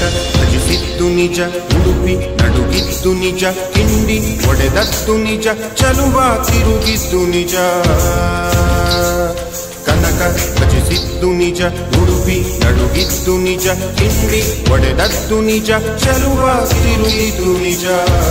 ಭಜಿಸಿದ್ದು ನಿಜ ಉಡುಪಿ ನಡುಗಿದ್ದು ನಿಜ ಕಿಂಡಿ ಒಡೆದದ್ದು ನಿಜ ಚಲುವ ತಿರುಗಿದ್ದು ನಿಜ ಕನಕ ಭಜಿಸಿದ್ದು ನಿಜ ಉಡುಪಿ ನಡುಗಿದ್ದು ನಿಜ ಕಿಂಡಿ ಒಡೆದದ್ದು ನಿಜ ಚಲುವ ತಿರುಗಿದ್ದು ನಿಜ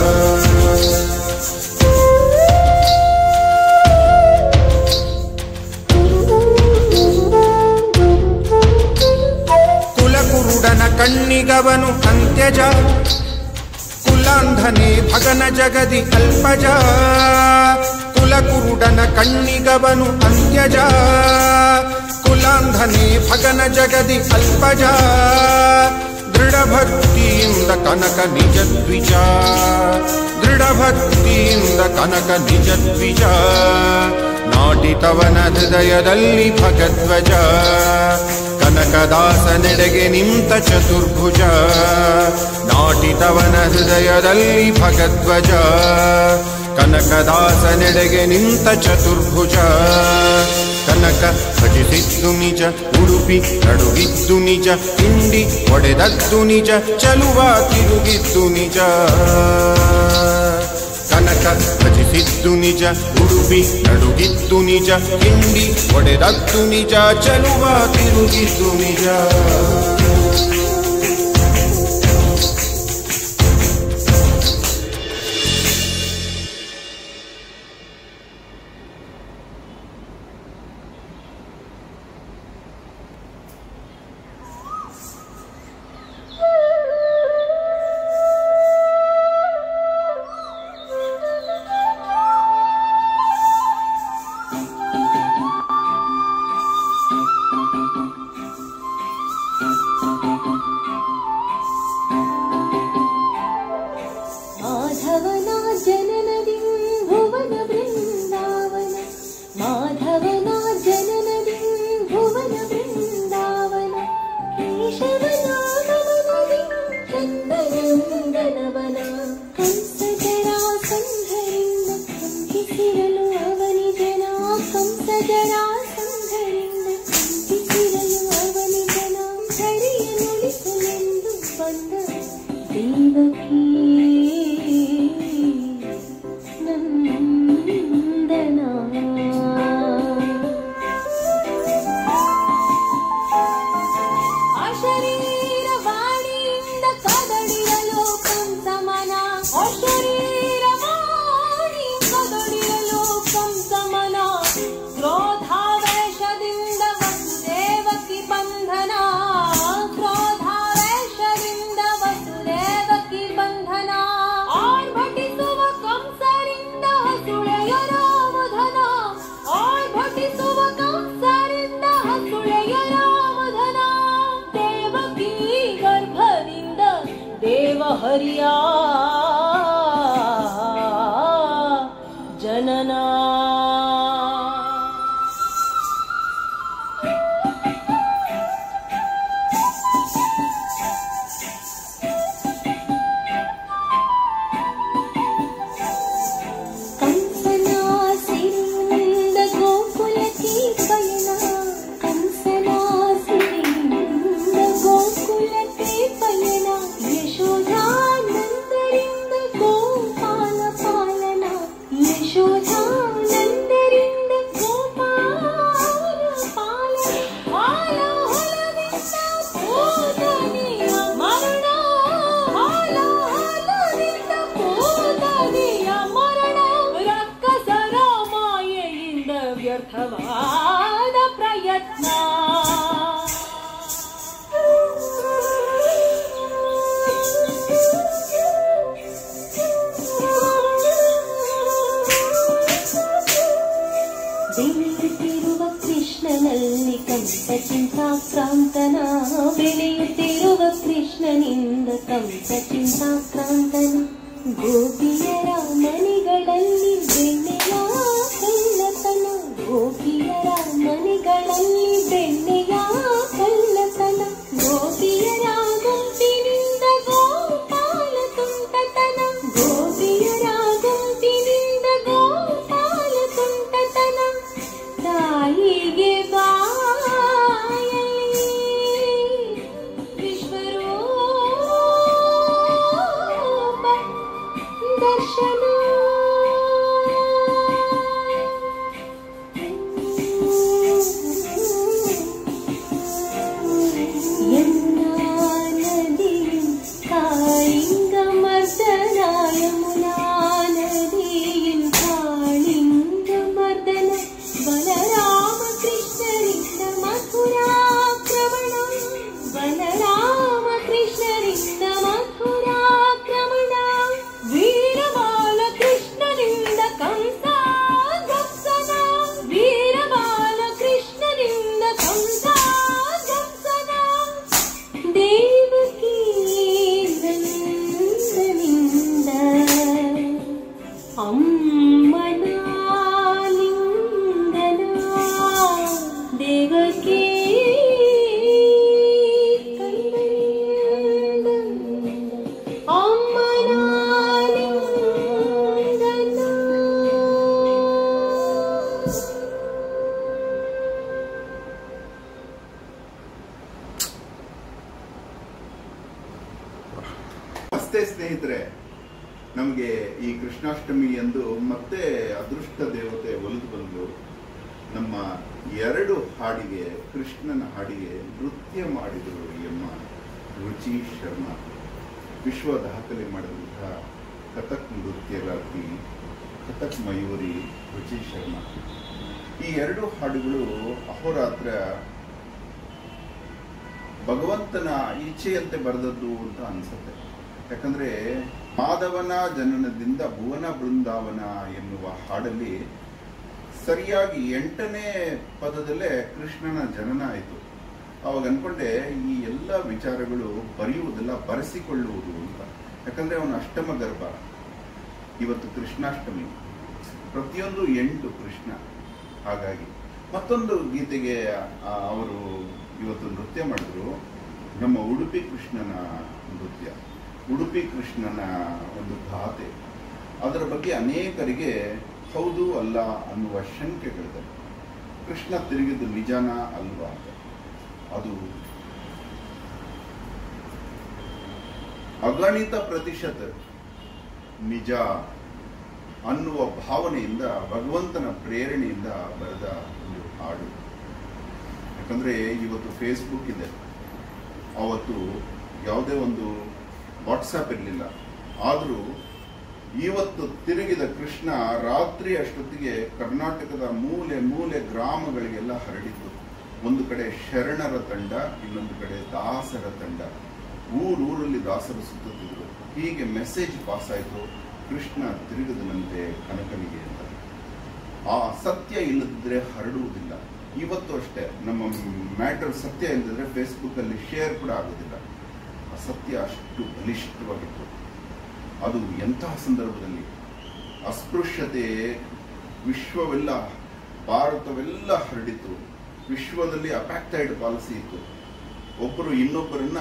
ಕುಲಕುರುಡನ ಕಣ್ಣಿಗವನು ಅಂತ್ಯಜ ಕುಲಾಂಧನೆ ಭಗನ ಜಗದಿ ಅಲ್ಪಜ ಕುಲಕುರುಡನ ಕಣ್ಣಿಗವನು ಅಂತ್ಯಜ ಕುಲಾಂಧನೆ ಭಗನ ಜಗದಿ ಅಲ್ಪಜ ದೃಢ ಭಕ್ತಿಯಿಂದ ಕನಕ ನಿಜ ದ್ವಿಜ ದೃಢ ಭಕ್ತಿಯಿಂದ ಕನಕ ನಿಜ ದ್ವಿಜ ನಾಟಿತವನ ಹೃದಯದಲ್ಲಿ ಭಗಧ್ವಜ ಕನಕದಾಸನೆಡೆಗೆ ನಿಂತ ಚತುರ್ಭುಜ ನಾಟಿತವನ ಹೃದಯದಲ್ಲಿ ಭಗಧ್ವಜ ಕನಕದಾಸನೆಡೆಗೆ ನಿಂತ ಚತುರ್ಭುಜ ಕನಕ ಭಜಿಸಿದ್ದು ನಿಜ ಉಡುಪಿ ನಡುಗಿದ್ದು ನಿಜ ಹಿಂಡಿ ಒಡೆದದ್ದು ನಿಜ ಚಲುವ ತಿರುಗಿದ್ದು ನಿಜ ಕನಕ ಭಜಿಸಿದ್ದು ನಿಜ ಉಡುಪಿ ನಡುಗಿದ್ದು ನಿಜ ಹಿಂಡಿ ಒಡೆದದ್ದು ನಿಜ ಚಲುವ ತಿರುಗಿದ್ದು ನಿಜ ಮಾಧವನ ಜನನದಿ ಭುವನ ಬೃಂದಾವನ ಮಾಧವನ ಜನನದಿ ಭುವನ ಬೃಂದಾವನ ಕೇಶವನಾಗಮನದಿ ಚಂದನಂದನವನ ಕಂಸಜರಾ ಸಂಹರಿಂದ ಕಂಪಿಸಿರಲು ಅವನಿ ಜನ ಕಂಸಜರಾ ಸಂಹರಿಂದ ಕಂಪಿಸಿರಲು ಅವನಿ ಜನ ಹರಿಯ ನುಡಿಸಲೆಂದು ಬಂದ ದೇವಕೀ ಅಶರೀರವಾಣಿಯಿಂದ ಕದಡಿಯಲು ಕಂಸಮನ ಅಶರೀರವಾಣಿ ಕದಡಿಯಲು ಕಂಸಮನ ಕ್ರೋಧಾವೇಶದಿಂದ ವಸುದೇವಕಿ ಬಂಧನ ಕ್ರೋಧಾವೇಶದಿಂದ ವಸುದೇವಕಿ ಬಂಧನ ಆರ್ಭಟಿಸುವ ಕಂಸರಿಂದ ಸುಳೆಯರ ಮಧನ ಆರ್ಭಟಿಸುವ ಕಂಸರಿಂದ ಸುಳೆಯರ ಮಧನ ದೇವಕಿ ಗರ್ಭದಿಂದ ದೇವಹರಿಯ ಜನನ ಕಂಸನ ಸಿರಿಯಿಂದ ಗೋಕುಲಕ್ಕೆ ಪಯಣ ಕಂಸನ ಸಿರಿಯಿಂದ ಗೋಕುಲಕ್ಕೆ ಪಯಣ ಯಶೋಧಾನಂದರಿಂದ ಗೋಪಾಲ ಪಾಲನ ಯಶೋಧಾನಂದರಿಂದ ಗೋಪಾಲ ಪಾಲನ ಹಾಲ ಹೊಲದಿಂದ ಪೂತನೆಯ ಮರಣ ಹಾಲ ಹೊಲದಿಂದ ಪೂತನೆಯ ಮರಣ ರಕ್ಕಸರ ಮಾಯೆಯಿಂದ ವ್ಯರ್ಥವಾದ ಪ್ರಯತ್ನ ಬೆಳೆಯುತ್ತಿರುವ ಕೃಷ್ಣನಲ್ಲಿ ಕಂಸ ಚಿಂತಾಕ್ರಾಂತನ ಬೆಳೆಯುತ್ತಿರುವ ಕೃಷ್ಣನಿಂದ ಕಂಸ ಚಿಂತಾಕ್ರಾಂತನ ಗೋಪಿಯರ ಮನೆಗಳಲ್ಲಿ ಬೆಣ್ಣೆಯ ಕಳ್ಳತನ ಗೋಪಿಯರ ಮನೆಗಳಲ್ಲಿ ಬೆಣ್ಣೆಯ ಕಳ್ಳತನ ಗೋಪಿಯರ ಗುಂಪಿನಿಂದ ಗೋಪಾಲ ತುಂಟತನ ಗೋಪಿಯರ ಗುಂಪಿನಿಂದ ಗೋಪಾಲ ತುಂಟತನ ತಾಯಿಗೆ ಬಾಯಲಿ ವಿಶ್ವರೂಪ ಸ್ನೇಹಿತರೆ ನಮಗೆ ಈ ಕೃಷ್ಣಾಷ್ಟಮಿ ಎಂದು ಮತ್ತೆ ಅದೃಷ್ಟ ದೇವತೆ ಒಲಿದು ಬಂದು ನಮ್ಮ ಎರಡು ಹಾಡಿಗೆ ಕೃಷ್ಣನ ಹಾಡಿಗೆ ನೃತ್ಯ ಮಾಡಿದರು ಎಂಬ ರುಚಿ ಶರ್ಮಾ ವಿಶ್ವ ದಾಖಲೆ ಮಾಡಿದಂತಹ ಕಥಕ್ ನೃತ್ಯಗಾರ್ತಿ ಕಥಕ್ ಮಯೂರಿ ರುಚಿ ಶರ್ಮಾ ಈ ಎರಡು ಹಾಡುಗಳು ಅಹೋರಾತ್ರ ಭಗವಂತನ ಇಚ್ಛೆಯಂತೆ ಬರೆದದ್ದು ಅಂತ ಅನ್ಸುತ್ತೆ ಯಾಕಂದ್ರೆ ಮಾಧವನ ಜನನದಿಂದ ಭುವನ ಬೃಂದಾವನ ಎನ್ನುವ ಹಾಡಲ್ಲಿ ಸರಿಯಾಗಿ ಎಂಟನೇ ಪದದಲ್ಲೇ ಕೃಷ್ಣನ ಜನನ ಆಯಿತು ಅವಾಗ ಅನ್ಕೊಂಡೆ ಈ ಎಲ್ಲ ವಿಚಾರಗಳು ಬರೆಯುವುದೆಲ್ಲ ಬರೆಸಿಕೊಳ್ಳುವುದು ಅಂತ ಯಾಕಂದ್ರೆ ಅವನ ಅಷ್ಟಮ ಗರ್ಭ ಇವತ್ತು ಕೃಷ್ಣಾಷ್ಟಮಿ ಪ್ರತಿಯೊಂದು ಎಂಟು ಕೃಷ್ಣ ಹಾಗಾಗಿ ಮತ್ತೊಂದು ಗೀತೆಗೆ ಆ, ಅವರು ಇವತ್ತು ನೃತ್ಯ ಮಾಡಿದ್ರು ನಮ್ಮ ಉಡುಪಿ ಕೃಷ್ಣನ ನೃತ್ಯ ಉಡುಪಿ ಕೃಷ್ಣನ ಒಂದು ಗಾಥೆ ಅದರ ಬಗ್ಗೆ ಅನೇಕರಿಗೆ ಹೌದು ಅಲ್ಲ ಅನ್ನುವ ಶಂಕೆಗಳಿದೆ ಕೃಷ್ಣ ತಿರುಗಿದ್ದು ನಿಜಾನ ಅಲ್ವಾ ಅಂತ ಅದು ಅಗಣಿತ ಪ್ರತಿಶತ ನಿಜ ಅನ್ನುವ ಭಾವನೆಯಿಂದ ಭಗವಂತನ ಪ್ರೇರಣೆಯಿಂದ ಬರೆದ ಒಂದು ಹಾಡು ಯಾಕಂದ್ರೆ ಇವತ್ತು ಫೇಸ್ಬುಕ್ ಇದೆ ಅವತ್ತು ಯಾವುದೇ ಒಂದು ವಾಟ್ಸಪ್ ಇರಲಿಲ್ಲ ಆದರೂ ಇವತ್ತು ತಿರುಗಿದ ಕೃಷ್ಣ ರಾತ್ರಿ ಅಷ್ಟೊತ್ತಿಗೆ ಕರ್ನಾಟಕದ ಮೂಲೆ ಮೂಲೆ ಗ್ರಾಮಗಳಿಗೆಲ್ಲ ಹರಡಿತ್ತು ಒಂದು ಕಡೆ ಶರಣರ ತಂಡ ಇನ್ನೊಂದು ಕಡೆ ದಾಸರ ತಂಡ ಊರೂರಲ್ಲಿ ದಾಸರು ಸುತ್ತುತ್ತಿದ್ರು ಹೀಗೆ ಮೆಸೇಜ್ ಪಾಸ್ ಆಯಿತು ಕೃಷ್ಣ ತಿರುಗದನಂತೆ ಕನಕನಿಗೆ ಅಂತ ಆ ಸತ್ಯ ಇಲ್ಲದಿದ್ರೆ ಹರಡುವುದಿಲ್ಲ ಇವತ್ತು ಅಷ್ಟೇ ನಮ್ಮ ಮ್ಯಾಟರ್ ಸತ್ಯ ಇಲ್ಲದಿದ್ರೆ ಫೇಸ್ಬುಕ್ ಅಲ್ಲಿ ಶೇರ್ ಕೂಡ ಆಗೋದಿಲ್ಲ ಆ ಸತ್ಯ ಅಷ್ಟು ಬಲಿಷ್ಠವಾಗಿತ್ತು ಅದು ಎಂತಹ ಸಂದರ್ಭದಲ್ಲಿ ಅಸ್ಪೃಶ್ಯತೆ ವಿಶ್ವವೆಲ್ಲ ಭಾರತವೆಲ್ಲ ಹರಡಿತು ವಿಶ್ವದಲ್ಲಿ ಅಪ್ಯಾಕ್ಟೈಡ್ ಪಾಲಿಸಿ ಇತ್ತು ಒಬ್ಬರು ಇನ್ನೊಬ್ಬರನ್ನ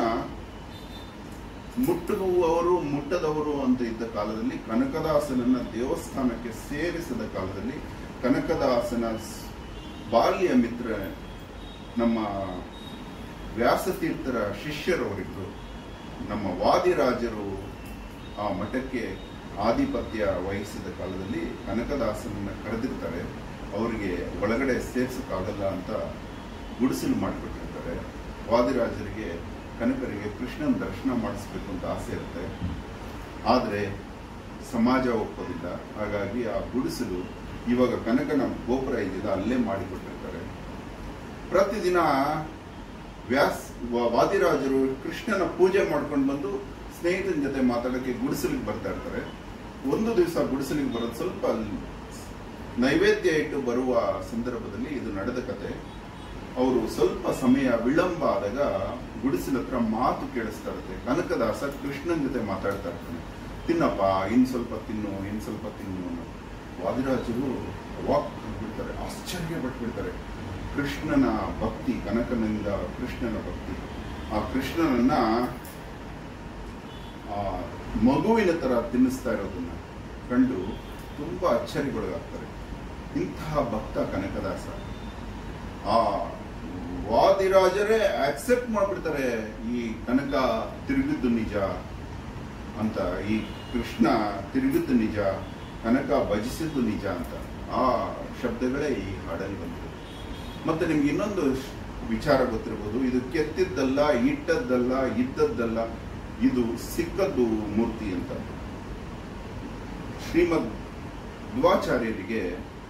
ಮುಟ್ಟುವವರು ಮುಟ್ಟದವರು ಅಂತ ಇದ್ದ ಕಾಲದಲ್ಲಿ ಕನಕದಾಸನನ್ನ ದೇವಸ್ಥಾನಕ್ಕೆ ಸೇರಿಸಿದ ಕಾಲದಲ್ಲಿ ಕನಕದಾಸನ ಸ್- ಬಾಲ್ಯ ಮಿತ್ರ ನಮ್ಮ ವ್ಯಾಸತೀರ್ಥರ ಶಿಷ್ಯರವರಿದ್ರು ನಮ್ಮ ವಾದಿರಾಜರು ಆ ಮಠಕ್ಕೆ ಆಧಿಪತ್ಯ ವಹಿಸಿದ ಕಾಲದಲ್ಲಿ ಕನಕದಾಸನನ್ನ ಕರೆದಿರ್ತಾರೆ ಅವರಿಗೆ ಒಳಗಡೆ ಸೇರ್ಸಕ್ಕಾಗಲ್ಲ ಅಂತ ಗುಡಿಸಲು ಮಾಡಿಬಿಟ್ಟಿರ್ತಾರೆ ವಾದಿರಾಜರಿಗೆ ಕನಕರಿಗೆ ಕೃಷ್ಣನ ದರ್ಶನ ಮಾಡಿಸ್ಬೇಕು ಅಂತ ಆಸೆ ಇರುತ್ತೆ ಆದರೆ ಸಮಾಜ ಒಪ್ಪೋದಿಲ್ಲ ಹಾಗಾಗಿ ಆ ಗುಡಿಸಲು ಇವಾಗ ಕನಕನ ಗೋಪುರ ಇದೆಯಲ್ಲ ಅಲ್ಲೇ ಮಾಡಿಕೊಟ್ಟಿರ್ತಾರೆ ಪ್ರತಿದಿನ ವ್ಯಾಸ್ ವ- ವಾದಿರಾಜರು ಕೃಷ್ಣನ ಪೂಜೆ ಮಾಡ್ಕೊಂಡು ಬಂದು ಸ್ನೇಹಿತನ ಜೊತೆ ಮಾತಾಡೋಕ್ಕೆ ಗುಡಿಸಲಿಗೆ ಬರ್ತಾ ಇರ್ತಾರೆ ಒಂದು ದಿವಸ ಗುಡಿಸಲಿಗೆ ಬರೋದು ಸ್ವಲ್ಪ ಅಲ್ಲಿ ನೈವೇದ್ಯ ಇಟ್ಟು ಬರುವ ಸಂದರ್ಭದಲ್ಲಿ ಇದು ನಡೆದ ಕತೆ ಅವರು ಸ್ವಲ್ಪ ಸಮಯ ವಿಳಂಬ ಆದಾಗ ಗುಡಿಸಲ ಹತ್ರ ಮಾತು ಕೇಳಿಸ್ತಾ ಇರುತ್ತೆ ಕನಕದಾಸ ಕೃಷ್ಣನ್ ಜೊತೆ ಮಾತಾಡ್ತಾ ಇರ್ತಾನೆ ತಿನ್ನಪ್ಪ ಇನ್ ಸ್ವಲ್ಪ ತಿನ್ನು ಇನ್ ಸ್ವಲ್ಪ ತಿನ್ನು ಅನ್ನೋ ವಾದಿರಾಜರು ವಾಕ್ ಬಿಡ್ತಾರೆ ಆಶ್ಚರ್ಯ ಪಟ್ಬಿಡ್ತಾರೆ ಕೃಷ್ಣನ ಭಕ್ತಿ ಕನಕನಿಂದ ಕೃಷ್ಣನ ಭಕ್ತಿ ಆ ಕೃಷ್ಣನನ್ನ ಆ ಮಗುವಿನ ತರ ತಿನ್ನಿಸ್ತಾ ಇರೋದನ್ನ ಕಂಡು ತುಂಬಾ ಅಚ್ಚರಿಗೊಳಗಾಗ್ತಾರೆ ಇಂತಹ ಭಕ್ತ ಕನಕದಾಸ ಆ ವಾದಿರಾಜರೇ ಆಕ್ಸೆಪ್ಟ್ ಮಾಡ್ಬಿಡ್ತಾರೆ ಈ ಕನಕ ತಿರುಗಿದ್ದು ನಿಜ ಅಂತ ಈ ಕೃಷ್ಣ ತಿರುಗಿದ್ದು ನಿಜ ಕನಕ ಭಜಿಸಿದ್ದು ನಿಜ ಅಂತ ಆ ಶಬ್ದಗಳೇ ಈ ಹಾಡಲ್ಲಿ ಬಂದಿದೆ ಮತ್ತೆ ನಿಮ್ಗೆ ಇನ್ನೊಂದು ಶ್- ವಿಚಾರ ಗೊತ್ತಿರಬಹುದು ಇದು ಕೆತ್ತಿದ್ದಲ್ಲ ಇಟ್ಟದ್ದಲ್ಲ ಇದ್ದದ್ದಲ್ಲ ಇದು ಸಿಕ್ಕದ್ದು ಮೂರ್ತಿ ಅಂತ ಶ್ರೀಮದ್ ಧ್ರುವಾಚಾರ್ಯರಿಗೆ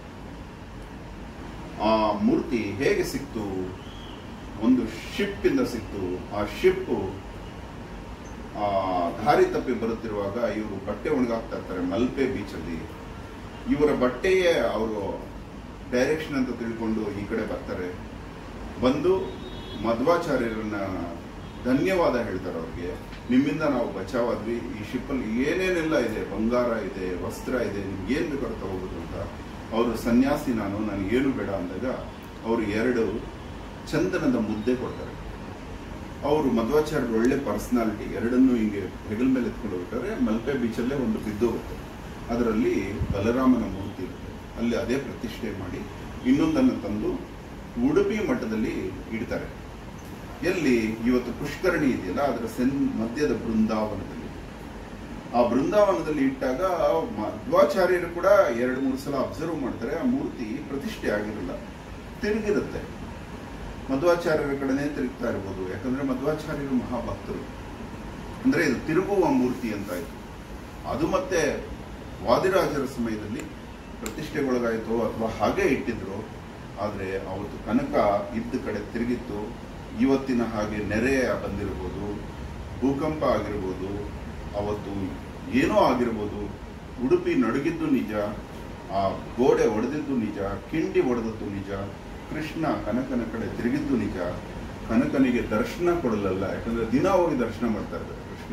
ಆ ಮೂರ್ತಿ ಹೇಗೆ ಸಿಕ್ತು ಒಂದು ಶಿಪ್ ಇಂದ ಸಿಕ್ತು ಆ ಶಿಪ್ ಆ ದಾರಿ ತಪ್ಪಿ ಬರುತ್ತಿರುವಾಗ ಇವರು ಬಟ್ಟೆ ಒಣಗಾಕ್ತಾ ಇರ್ತಾರೆ ಮಲ್ಪೆ ಬೀಚ್ ಅಲ್ಲಿ ಇವರ ಬಟ್ಟೆಯೇ ಅವರು ಡೈರೆಕ್ಷನ್ ಅಂತ ತಿಳ್ಕೊಂಡು ಈ ಕಡೆ ಬರ್ತಾರೆ ಬಂದು ಮಧ್ವಾಚಾರ್ಯರನ್ನ ಧನ್ಯವಾದ ಹೇಳ್ತಾರೆ ಅವ್ರಿಗೆ ನಿಮ್ಮಿಂದ ನಾವು ಬಚಾವಾದ್ವಿ ಈ ಶಿಪ್ಪಲ್ಲಿ ಏನೇನೆಲ್ಲ ಇದೆ ಬಂಗಾರ ಇದೆ ವಸ್ತ್ರ ಇದೆ ನಿಮ್ಗೆ ಏನ್ ಬೇಕಾದ್ರೂ ತಗೋಬೋದು ಅಂತ ಅವರು ಸನ್ಯಾಸಿ ನಾನು ನನಗೇನು ಬೇಡ ಅಂದಾಗ ಅವರು ಎರಡು ಚಂದನದ ಮುದ್ದೆ ಕೊಡ್ತಾರೆ ಅವರು ಮಧ್ವಾಚಾರ್ಯರು ಒಳ್ಳೆ ಪರ್ಸನಾಲಿಟಿ ಎರಡನ್ನೂ ಹಿಂಗೆ ಹೆಗಲ ಮೇಲೆ ಎತ್ಕೊಂಡು ಹೋಗ್ತಾರೆ ಮಲ್ಪೆ ಬೀಚಲ್ಲೇ ಒಂದು ಬಿದ್ದೋಗುತ್ತೆ ಅದರಲ್ಲಿ ಬಲರಾಮನ ಮೂರ್ತಿ ಇರುತ್ತೆ ಅಲ್ಲಿ ಅದೇ ಪ್ರತಿಷ್ಠೆ ಮಾಡಿ ಇನ್ನೊಂದನ್ನು ತಂದು ಉಡುಪಿ ಮಠದಲ್ಲಿ ಇಡ್ತಾರೆ ಎಲ್ಲಿ ಇವತ್ತು ಪುಷ್ಕರಣಿ ಇದೆಯಲ್ಲ ಅದರ ಸೆನ್ ಮಧ್ಯದ ಬೃಂದಾವನದಲ್ಲಿ ಆ ಬೃಂದಾವನದಲ್ಲಿ ಇಟ್ಟಾಗ ಮಧ್ವಾಚಾರ್ಯರು ಕೂಡ ಎರಡು ಮೂರು ಸಲ ಅಬ್ಸರ್ವ್ ಮಾಡ್ತಾರೆ ಆ ಮೂರ್ತಿ ಪ್ರತಿಷ್ಠೆ ಆಗಿರಲ್ಲ ತಿರುಗಿರುತ್ತೆ ಮಧ್ವಾಚಾರ್ಯರ ಕಡೆನೇ ತಿರುಗ್ತಾ ಇರ್ಬೋದು ಯಾಕಂದ್ರೆ ಮಧ್ವಾಚಾರ್ಯರು ಮಹಾಭಕ್ತರು ಅಂದ್ರೆ ಇದು ತಿರುಗುವ ಮೂರ್ತಿ ಅಂತ ಆಯ್ತು ಅದು ಮತ್ತೆ ವಾದಿರಾಜರ ಸಮಯದಲ್ಲಿ ಪ್ರತಿಷ್ಠೆಗೊಳಗಾಯಿತು ಅಥವಾ ಹಾಗೆ ಇಟ್ಟಿದ್ರು ಆದ್ರೆ ಅವತ್ತು ಕನಕ ಇದ್ದ ಕಡೆ ತಿರುಗಿತ್ತು ಇವತ್ತಿನ ಹಾಗೆ ನೆರೆ ಬಂದಿರ್ಬೋದು ಭೂಕಂಪ ಆಗಿರ್ಬೋದು ಅವತ್ತು ಏನೋ ಆಗಿರ್ಬೋದು ಉಡುಪಿ ನಡುಗಿದ್ದು ನಿಜ ಆ ಗೋಡೆ ಒಡೆದಿದ್ದು ನಿಜ ಕಿಂಡಿ ಒಡೆದದ್ದು ನಿಜ ಕೃಷ್ಣ ಕನಕನ ಕಡೆ ತಿರುಗಿದ್ದು ನಿಜ ಕನಕನಿಗೆ ದರ್ಶನ ಕೊಡಲಲ್ಲ ಯಾಕಂದ್ರೆ ದಿನ ಹೋಗಿ ದರ್ಶನ ಮಾಡ್ತಾ ಇರ್ತಾರೆ ಕೃಷ್ಣ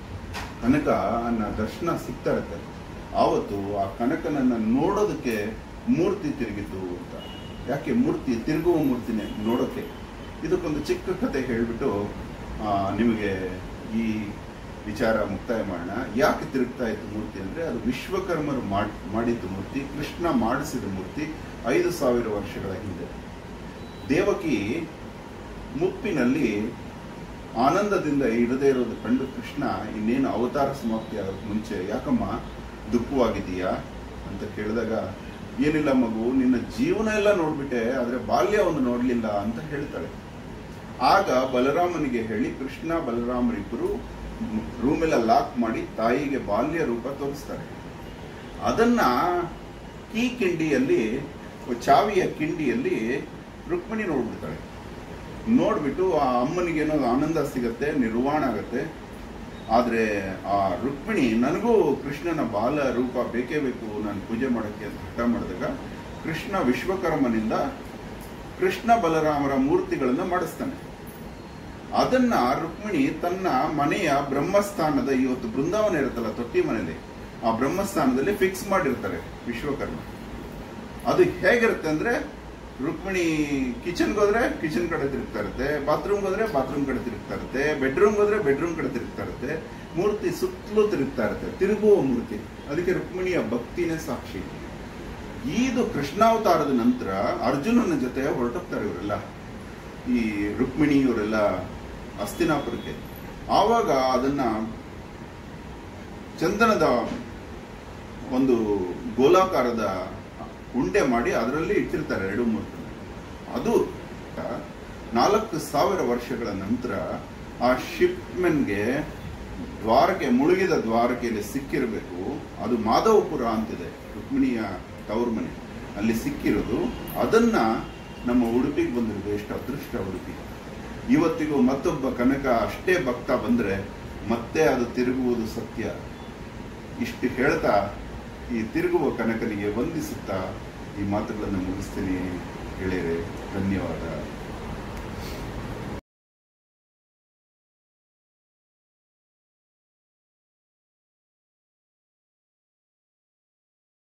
ಕನಕ ಅನ್ನ ದರ್ಶನ ಸಿಗ್ತಾ ಇರುತ್ತೆ ಆವತ್ತು ಆ ಕನಕನನ್ನ ನೋಡೋದಕ್ಕೆ ಮೂರ್ತಿ ತಿರುಗಿದ್ದು ಅಂತ ಯಾಕೆ ಮೂರ್ತಿ ತಿರುಗುವ ಮೂರ್ತಿನೇ ನೋಡೋಕೆ ಇದಕ್ಕೊಂದು ಚಿಕ್ಕ ಕತೆ ಹೇಳ್ಬಿಟ್ಟು ಆ, ನಿಮಗೆ ಈ ವಿಚಾರ ಮುಕ್ತಾಯ ಮಾಡೋಣ ಯಾಕೆ ತಿರುಗ್ತಾ ಇತ್ತು ಮೂರ್ತಿ ಅಂದ್ರೆ ಅದು ವಿಶ್ವಕರ್ಮರು ಮಾಡ್ ಮಾಡಿದ್ದು ಮೂರ್ತಿ ಕೃಷ್ಣ ಮಾಡಿಸಿದ ಮೂರ್ತಿ ಐದು ಸಾವಿರ ವರ್ಷಗಳ ಹಿಂದೆ ದೇವಕಿ ಮುಪ್ಪಿನಲ್ಲಿ ಆನಂದದಿಂದ ಇರದೇ ಇರೋದು ಕಂಡು ಕೃಷ್ಣ ಇನ್ನೇನು ಅವತಾರ ಸಮಾಪ್ತಿ ಆಗೋಕ್ ಮುಂಚೆ ಯಾಕಮ್ಮ ದುಃಖವಾಗಿದೀಯಾ ಅಂತ ಕೇಳಿದಾಗ ಏನಿಲ್ಲ ಮಗು ನಿನ್ನ ಜೀವನ ಎಲ್ಲ ನೋಡ್ಬಿಟ್ಟೆ ಆದ್ರೆ ಬಾಲ್ಯ ಒಂದು ನೋಡ್ಲಿಲ್ಲ ಅಂತ ಹೇಳ್ತಾಳೆ ಆಗ ಬಲರಾಮನಿಗೆ ಹೇಳಿ ಕೃಷ್ಣ ಬಲರಾಮರಿಬ್ಬರು ರೂಮೆಲ್ಲ ಲಾಕ್ ಮಾಡಿ ತಾಯಿಗೆ ಬಾಲ್ಯ ರೂಪ ತೋರಿಸ್ತಾರೆ ಅದನ್ನ ಕೀ ಕಿಂಡಿಯಲ್ಲಿ ಚಾವಿಯ ಕಿಂಡಿಯಲ್ಲಿ ರುಕ್ಮಿಣಿ ನೋಡ್ಬಿಡ್ತಾಳೆ ನೋಡ್ಬಿಟ್ಟು ಆ ಅಮ್ಮನಿಗೇನೋ ಆನಂದ ಸಿಗತ್ತೆ ನಿರ್ವಾಣ ಆಗತ್ತೆ ಆದ್ರೆ ಆ ರುಕ್ಮಿಣಿ ನನಗೂ ಕೃಷ್ಣನ ಬಾಲ ರೂಪ ಬೇಕೇ ಬೇಕು ನಾನು ಪೂಜೆ ಮಾಡೋಕ್ಕೆ ಅಂತ ಹಠ ಮಾಡಿದಾಗ ಕೃಷ್ಣ ವಿಶ್ವಕರ್ಮನಿಂದ ಕೃಷ್ಣ ಬಲರಾಮರ ಮೂರ್ತಿಗಳನ್ನ ಮಾಡಿಸ್ತಾನೆ ಅದನ್ನ ರುಕ್ಮಿಣಿ ತನ್ನ ಮನೆಯ ಬ್ರಹ್ಮಸ್ಥಾನದ ಇವತ್ತು ಬೃಂದಾವನ ಇರುತ್ತಲ್ಲ ತೊಟ್ಟಿ ಮನೆಯಲ್ಲಿ ಆ ಬ್ರಹ್ಮಸ್ಥಾನದಲ್ಲಿ ಫಿಕ್ಸ್ ಮಾಡಿರ್ತಾರೆ ವಿಶ್ವಕರ್ಮ ಅದು ಹೇಗಿರುತ್ತೆ ಅಂದ್ರೆ ರುಕ್ಮಿಣಿ ಕಿಚನ್ಗೆ ಹೋದ್ರೆ ಕಿಚನ್ ಕಡೆ ತಿರುಗ್ತಾ ಇರುತ್ತೆ ಬಾತ್ರೂಮ್ಗೆ ಹೋದ್ರೆ ಬಾತ್ರೂಮ್ ಕಡೆ ತಿರುಗ್ತಾ ಇರುತ್ತೆ ಬೆಡ್ರೂಮ್ಗೆ ಹೋದ್ರೆ ಬೆಡ್ರೂಮ್ ಕಡೆ ತಿರುಗ್ತಾ ಇರುತ್ತೆ ಮೂರ್ತಿ ಸುತ್ತಲೂ ತಿರುಗ್ತಾ ಇರುತ್ತೆ ತಿರುಗುವ ಮೂರ್ತಿ ಅದಕ್ಕೆ ರುಕ್ಮಿಣಿಯ ಭಕ್ತಿನೇ ಸಾಕ್ಷಿ ಇದು ಕೃಷ್ಣಾವತಾರದ ನಂತರ ಅರ್ಜುನನ ಜೊತೆ ಹೊರಟೋಗ್ತಾರೆ ಇವರೆಲ್ಲ ಈ ರುಕ್ಮಿಣಿ ಇವರೆಲ್ಲ ಅಸ್ತಿನಾಪುರಕ್ಕೆ ಆವಾಗ ಅದನ್ನ ಚಂದನದ ಒಂದು ಗೋಲಾಕಾರದ ಉಂಡೆ ಮಾಡಿ ಅದರಲ್ಲಿ ಇಟ್ಟಿರ್ತಾರೆ ಎರಡು ಮೂರು ಅದು ನಾಲ್ಕು ಸಾವಿರ ವರ್ಷಗಳ ನಂತರ ಆ ಶಿಪ್ಮೆನ್ಗೆ ದ್ವಾರಕೆ ಮುಳುಗಿದ ದ್ವಾರಕೆಯಲ್ಲಿ ಸಿಕ್ಕಿರಬೇಕು ಅದು ಮಾಧವಪುರ ಅಂತಿದೆ ರುಕ್ಮಿಣಿಯ ತವರು ಮನೆ ಅಲ್ಲಿ ಸಿಕ್ಕಿರೋದು ಅದನ್ನ ನಮ್ಮ ಉಡುಪಿಗೆ ಬಂದಿರೋದು ಎಷ್ಟು ಅದೃಷ್ಟ ಉಡುಪಿ ಇವತ್ತಿಗೂ ಮತ್ತೊಬ್ಬ ಕನಕ ಅಷ್ಟೇ ಭಕ್ತ ಬಂದ್ರೆ ಮತ್ತೆ ಅದು ತಿರುಗುವುದು ಸತ್ಯ ಇಷ್ಟು ಹೇಳ್ತಾ ಈ ತಿರುಗುವ ಕನಕನಿಗೆ ವಂದಿಸುತ್ತಾ ಈ ಮಾತುಗಳನ್ನು ಮುಗಿಸ್ತೀನಿ ಗೆಳೆಯರೆ ಧನ್ಯವಾದ